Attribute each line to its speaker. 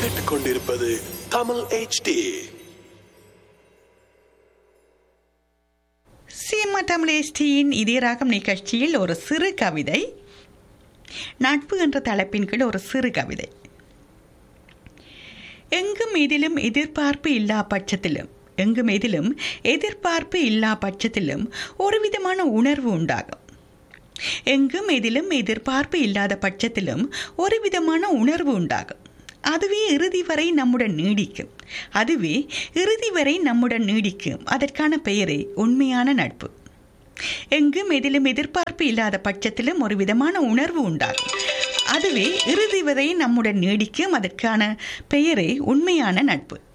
Speaker 1: கேட்டுக்கொண்டிருப்பது தமிழ் HD
Speaker 2: சீமா தமிழேஷ்டியின் இதயராகம் நிகழ்ச்சியில் ஒரு சிறு கவிதை நட்பு என்ற தலைப்பின் கீழ் ஒரு சிறு கவிதை எங்கும் எதிலும் எதிர்பார்ப்பு இல்லா பட்சத்திலும் எங்கும் எதிலும் எதிர்பார்ப்பு இல்லா பட்சத்திலும் ஒரு விதமான உணர்வு உண்டாகும் எங்கும் எதிலும் எதிர்பார்ப்பு இல்லாத பட்சத்திலும் ஒரு விதமான உணர்வு உண்டாகும் அதுவே இறுதி வரை நம்முடன் நீடிக்கும் அதுவே இறுதி வரை நம்முடன் நீடிக்கும் அதற்கான பெயரே உண்மையான நட்பு எங்கும் எதிலும் எதிர்பார்ப்பு இல்லாத பட்சத்திலும் ஒரு விதமான உணர்வு உண்டாகும் அதுவே இறுதி வரை நம்முடன் நீடிக்கும் அதற்கான பெயரே உண்மையான நட்பு